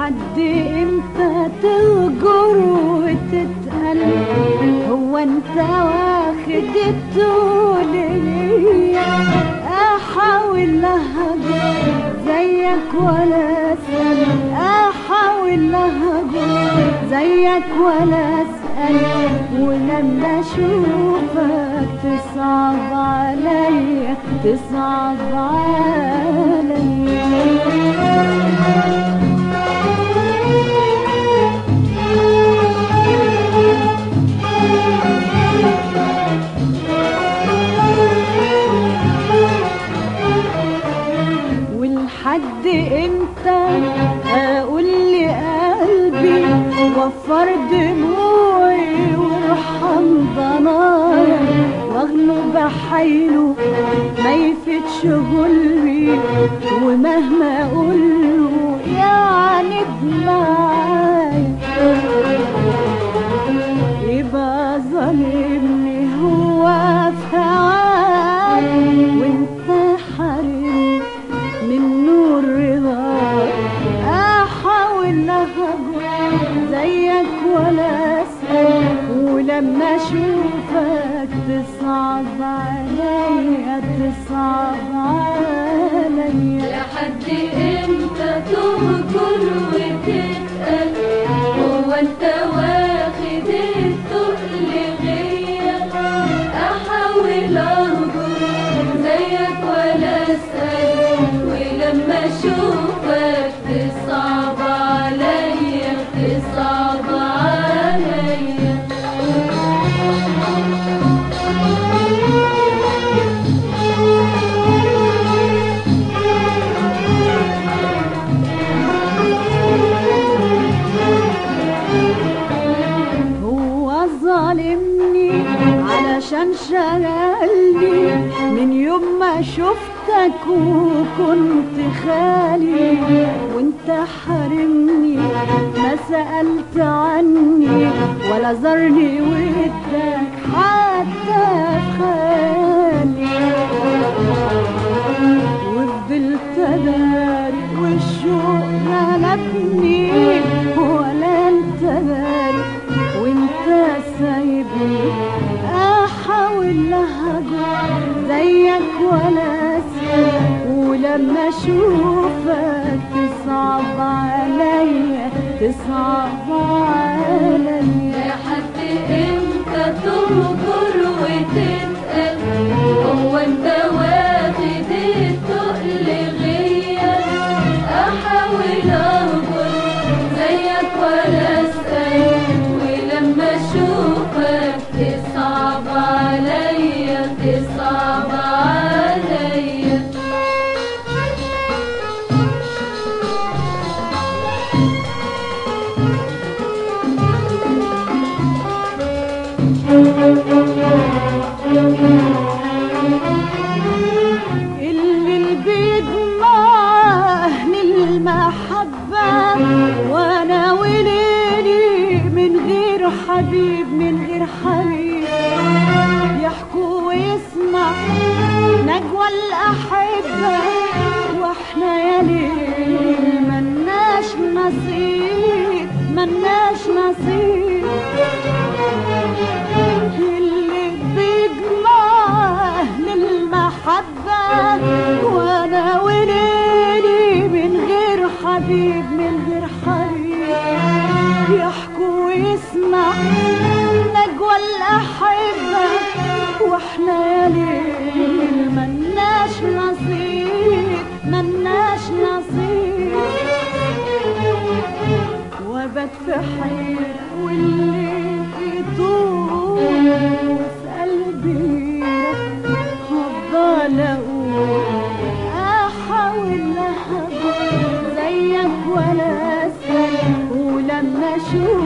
ولحد امتى تهجر وتتقل هو انت واخد الطول ليا احاول اهجر زيك ولا اسال احاول اهجر زيك ولا اسال ولما اشوفك تصعب عليا تصعب عليا ولحد امتى اقول لقلبي وفر دموعي وارحم ضنايا واغنوا بحيله ما يفتش غلبي ومهما اقوله يعني معايا يبقى ظالمني هو في هواك وانت حارمني من نور رضاك احاول اهجر زيك ولا اسال ولما اشوفك تصعب عليا تصعب عليا لحد امتى تهجر وتتقل هو انت واخد التقل غيا احاول اهجر زيك ولا اسال ولما اشوفك تصعب عليا تصعب عليا هو ظالمني علشان شغلني من يوم ما شفتك وكنت خالي وانت حارمني ما سألت عني ولا زرني ودك حتى في خالي وفضلت داري والشوق غلبني ولا انت داري وانت سايبني احاول اهجر زيك ولا اسال ولما اشوفك تصعب عليا تصعب عليا لحد امتى تهجر وتتقل هو انت واخد التقل غيا احاول اهجر زيك ولا اسال ولما اشوفك تصعب عليا تصعب عليا اللي البيض مع أهل المحبة وأنا وليلي من غير حبيب من غير حبيب يحكوا ويسمع نجوى الأحبة وإحنا يا ليل ملناش نصيب ملناش نصيب اللي بيجمع أهل المحبة وأنا وليلي من غير حبيب من غير حبيب يحكوا ويسمع نجوى الأحبة وإحنا يا ليل ملناش نصيب ملناش نصيب وبت في حيرة والليل يطول وفي قلبي هفضل اقول احاول اهجر زيك ولا اسال ولما اشوف